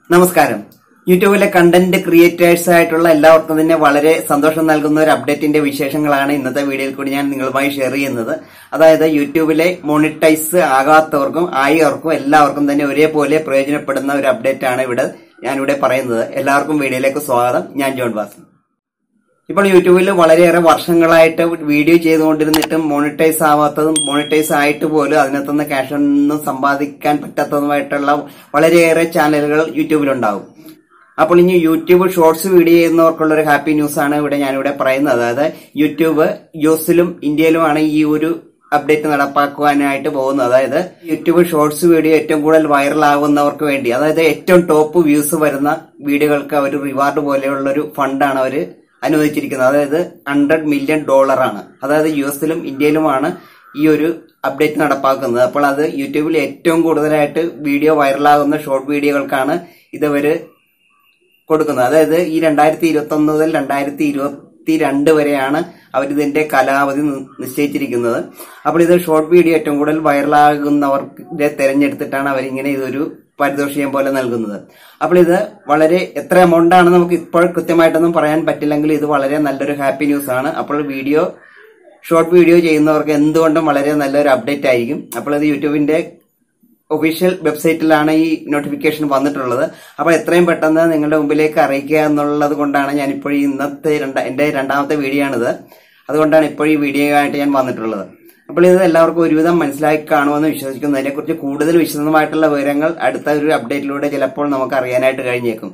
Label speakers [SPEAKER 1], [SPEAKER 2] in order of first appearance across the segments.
[SPEAKER 1] നമസ്കാരം യൂട്യൂബിലെ content creators ആയിട്ടുള്ള എല്ലാവർക്കും തന്നെ വളരെ സന്തോഷം നൽകുന്ന ഒരു അപ്ഡേറ്റിന്റെ വിശേഷങ്ങളാണ് ഇന്നത്തെ വീഡിയോയിൽ കൂടി ഞാൻ നിങ്ങളുമായി ഷെയർ ചെയ്യുന്നത് അതായത് യൂട്യൂബിലെ മോണിറ്റൈസ് ആകാത്തവർക്കും ആയവർക്കും എല്ലാവർക്കും തന്നെ ഒരേപോലെ പ്രയോജനപ്പെടുന്ന ഒരു അപ്ഡേറ്റ് ആണ് ഇവിടെ ഞാനിവിടെ പറയുന്നത് എല്ലാവർക്കും വീഡിയോയിലേക്ക് സ്വാഗതം ഞാൻ ജോൺ ബാസ് ഇപ്പോൾ യൂട്യൂബിൽ വളരെയേറെ വർഷങ്ങളായിട്ട് വീഡിയോ ചെയ്തുകൊണ്ടിരുന്നിട്ടും മോണിറ്റൈസ് ആവാത്തതും മോണിറ്റൈസ് ആയിട്ട് പോലും അതിനകത്തുനിന്ന് ക്യാഷ് ഒന്നും സമ്പാദിക്കാൻ പറ്റാത്തതുമായിട്ടുള്ള വളരെയേറെ ചാനലുകൾ യൂട്യൂബിലുണ്ടാവും അപ്പോൾ ഇനി യൂട്യൂബ് ഷോർട്സ് വീഡിയോ ചെയ്യുന്നവർക്കുള്ള ഒരു ഹാപ്പി ന്യൂസ് ആണ് ഇവിടെ ഞാനിവിടെ പറയുന്നത് അതായത് യൂട്യൂബ് യുഎസിലും ഇന്ത്യയിലുമാണ് ഈ ഒരു അപ്ഡേറ്റ് നടപ്പാക്കുവാനായിട്ട് പോകുന്നത് അതായത് യൂട്യൂബ് ഷോർട്സ് വീഡിയോ ഏറ്റവും കൂടുതൽ വൈറൽ ആകുന്നവർക്ക് വേണ്ടി അതായത് ഏറ്റവും ടോപ്പ് വ്യൂസ് വരുന്ന വീഡിയോകൾക്ക് അവർ റിവാർഡ് പോലെയുള്ള ഒരു ഫണ്ടാണ് അവർ അനുവദിച്ചിരിക്കുന്നത് അതായത് ഹൺഡ്രഡ് മില്യൺ ഡോളർ ആണ് അതായത് യു എസിലും ഇന്ത്യയിലുമാണ് ഈ ഒരു അപ്ഡേറ്റ് നടപ്പാക്കുന്നത് അപ്പോൾ അത് യൂട്യൂബിൽ ഏറ്റവും കൂടുതലായിട്ട് വീഡിയോ വൈറലാകുന്ന ഷോർട്ട് വീഡിയോകൾക്കാണ് ഇതവര് കൊടുക്കുന്നത് അതായത് ഈ രണ്ടായിരത്തി ഇരുപത്തി ഒന്ന് മുതൽ രണ്ടായിരത്തി ഇരുപത്തി രണ്ട് വരെയാണ് അവരിതിന്റെ കാലാവധി നി- നിശ്ചയിച്ചിരിക്കുന്നത് അപ്പോൾ ഇത് ഷോർട്ട് വീഡിയോ ഏറ്റവും കൂടുതൽ വൈറലാകുന്നവരെ തെരഞ്ഞെടുത്തിട്ടാണ് അവരിങ്ങനെ ഇതൊരു പാരിതോഷികം പോലെ നൽകുന്നത് അപ്പോൾ ഇത് വളരെ എത്ര എമൗണ്ട് ആണ് നമുക്ക് ഇപ്പോൾ കൃത്യമായിട്ടൊന്നും പറയാൻ പറ്റില്ലെങ്കിൽ ഇത് വളരെ നല്ലൊരു ഹാപ്പി ന്യൂസ് ആണ് അപ്പോൾ വീഡിയോ ഷോർട്ട് വീഡിയോ ചെയ്യുന്നവർക്ക് എന്തുകൊണ്ടും വളരെ നല്ലൊരു അപ്ഡേറ്റ് ആയിരിക്കും അപ്പോൾ ഇത് യൂട്യൂബിന്റെ ഒഫീഷ്യൽ വെബ്സൈറ്റിലാണ് ഈ നോട്ടിഫിക്കേഷൻ വന്നിട്ടുള്ളത് അപ്പോൾ എത്രയും പെട്ടെന്ന് നിങ്ങളുടെ മുമ്പിലേക്ക് അറിയിക്കുക എന്നുള്ളത് കൊണ്ടാണ് ഞാൻ ഇപ്പോൾ ഈ ഇന്നത്തെ രണ്ട എന്റെ രണ്ടാമത്തെ വീഡിയോ ആണിത് അതുകൊണ്ടാണ് ഇപ്പോൾ ഈ വീഡിയോ ആയിട്ട് ഞാൻ വന്നിട്ടുള്ളത് അപ്പോൾ ഇത് എല്ലാവർക്കും ഒരുവിധം മനസ്സിലാക്കി കാണുമെന്ന് വിശ്വസിക്കുന്നു അതിനെക്കുറിച്ച് കൂടുതൽ വിശദമായിട്ടുള്ള വിവരങ്ങൾ അടുത്ത ഒരു അപ്ഡേറ്റിലൂടെ ചിലപ്പോൾ നമുക്ക് അറിയാനായിട്ട് കഴിഞ്ഞേക്കും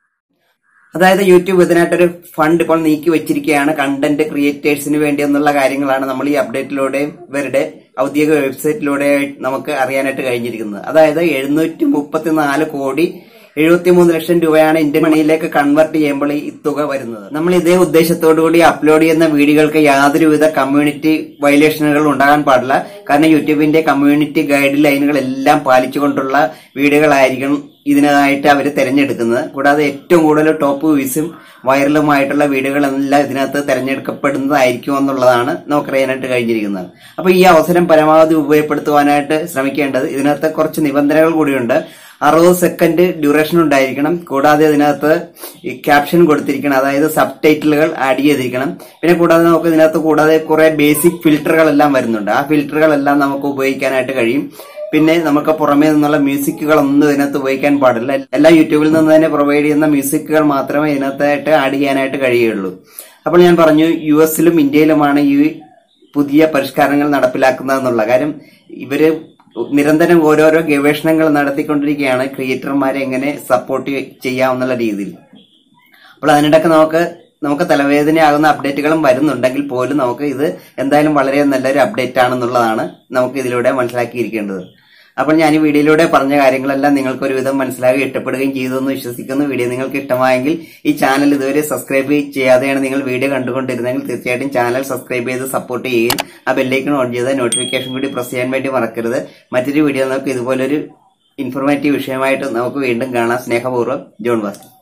[SPEAKER 1] അതായത് യൂട്യൂബ് ഇതിനായിട്ടൊരു ഫണ്ട് ഇപ്പോൾ നീക്കി വെച്ചിരിക്കുകയാണ് കണ്ടന്റ് ക്രിയേറ്റേഴ്സിന് വേണ്ടി എന്നുള്ള കാര്യങ്ങളാണ് നമ്മൾ ഈ അപ്ഡേറ്റിലൂടെ ഇവരുടെ ഔദ്യോഗിക വെബ്സൈറ്റിലൂടെ നമുക്ക് അറിയാനായിട്ട് കഴിഞ്ഞിരിക്കുന്നത് അതായത് എഴുന്നൂറ്റി മുപ്പത്തിനാല് കോടി എഴുപത്തിമൂന്ന് ലക്ഷം രൂപയാണ് ഇന്ത്യൻ മണിയിലേക്ക് കൺവെർട്ട് ചെയ്യുമ്പോൾ ഈ തുക വരുന്നത് നമ്മൾ ഇതേ ഉദ്ദേശത്തോടുകൂടി അപ്ലോഡ് ചെയ്യുന്ന വീഡിയോകൾക്ക് യാതൊരുവിധ കമ്മ്യൂണിറ്റി വയലേഷനുകൾ ഉണ്ടാകാൻ പാടില്ല കാരണം യൂട്യൂബിന്റെ കമ്മ്യൂണിറ്റി ഗൈഡ് ലൈനുകൾ എല്ലാം പാലിച്ചുകൊണ്ടുള്ള വീഡിയോകളായിരിക്കും ഇതിനായിട്ട് അവർ തിരഞ്ഞെടുക്കുന്നത് കൂടാതെ ഏറ്റവും കൂടുതൽ ടോപ്പ് വ്യൂസും വൈറലുമായിട്ടുള്ള വീഡിയോകളെല്ലാം ഇതിനകത്ത് തിരഞ്ഞെടുക്കപ്പെടുന്നതായിരിക്കും എന്നുള്ളതാണ് നമുക്കറിയാനായിട്ട് കഴിഞ്ഞിരിക്കുന്നത് അപ്പൊ ഈ അവസരം പരമാവധി ഉപയോഗപ്പെടുത്തുവാനായിട്ട് ശ്രമിക്കേണ്ടത് ഇതിനകത്ത് കുറച്ച് നിബന്ധനകൾ കൂടിയുണ്ട് അറുപത് സെക്കൻഡ് ഡ്യൂറേഷൻ ഉണ്ടായിരിക്കണം കൂടാതെ ഇതിനകത്ത് ഈ ക്യാപ്ഷൻ കൊടുത്തിരിക്കണം അതായത് സബ് ടൈറ്റിലുകൾ ആഡ് ചെയ്തിരിക്കണം പിന്നെ കൂടാതെ നമുക്ക് ഇതിനകത്ത് കൂടാതെ കുറെ ബേസിക് ഫിൽറ്ററുകളെല്ലാം വരുന്നുണ്ട് ആ ഫിൽറ്ററുകളെല്ലാം നമുക്ക് ഉപയോഗിക്കാനായിട്ട് കഴിയും പിന്നെ നമുക്ക് പുറമേ നിന്നുള്ള മ്യൂസിക്കുകളൊന്നും ഇതിനകത്ത് ഉപയോഗിക്കാൻ പാടില്ല എല്ലാ യൂട്യൂബിൽ നിന്ന് തന്നെ പ്രൊവൈഡ് ചെയ്യുന്ന മ്യൂസിക്കുകൾ മാത്രമേ ഇതിനകത്തായിട്ട് ആഡ് ചെയ്യാനായിട്ട് കഴിയുള്ളൂ അപ്പോൾ ഞാൻ പറഞ്ഞു യു എസിലും ഇന്ത്യയിലുമാണ് ഈ പുതിയ പരിഷ്കാരങ്ങൾ നടപ്പിലാക്കുന്നതെന്നുള്ള കാര്യം ഇവര് നിരന്തരം ഓരോരോ ഗവേഷണങ്ങൾ നടത്തിക്കൊണ്ടിരിക്കുകയാണ് ക്രിയേറ്റർമാരെ എങ്ങനെ സപ്പോർട്ട് ചെയ്യാമെന്നുള്ള രീതിയിൽ അപ്പോൾ അതിനിടയ്ക്ക് നമുക്ക് നമുക്ക് തലവേദനയാകുന്ന അപ്ഡേറ്റുകളും വരുന്നുണ്ടെങ്കിൽ പോലും നമുക്ക് ഇത് എന്തായാലും വളരെ നല്ലൊരു അപ്ഡേറ്റ് ആണെന്നുള്ളതാണ് നമുക്ക് ഇതിലൂടെ മനസ്സിലാക്കിയിരിക്കേണ്ടത് അപ്പോൾ ഞാൻ ഈ വീഡിയോയിലൂടെ പറഞ്ഞ കാര്യങ്ങളെല്ലാം നിങ്ങൾക്ക് ഒരുവിധം മനസ്സിലാക്കി ഇഷ്ടപ്പെടുകയും ചെയ്തു എന്ന് വിശ്വസിക്കുന്നു വീഡിയോ നിങ്ങൾക്ക് ഇഷ്ടമായെങ്കിൽ ഈ ചാനൽ ഇതുവരെ സബ്സ്ക്രൈബ് ചെയ്യാതെയാണ് നിങ്ങൾ വീഡിയോ കണ്ടുകൊണ്ടിരുന്നെങ്കിൽ തീർച്ചയായിട്ടും ചാനൽ സബ്സ്ക്രൈബ് ചെയ്ത് സപ്പോർട്ട് ചെയ്യുകയും ആ ബെല്ലൈക്കൺ ഓൺ ചെയ്ത് നോട്ടിഫിക്കേഷൻ കൂടി പ്രസ് ചെയ്യാൻ വേണ്ടി മറക്കരുത് മറ്റൊരു വീഡിയോ നമുക്ക് ഇതുപോലൊരു ഇൻഫോർമേറ്റീവ് വിഷയമായിട്ട് നമുക്ക് വീണ്ടും കാണാം സ്നേഹപൂർവ്വം ജോൺ വാസ്തു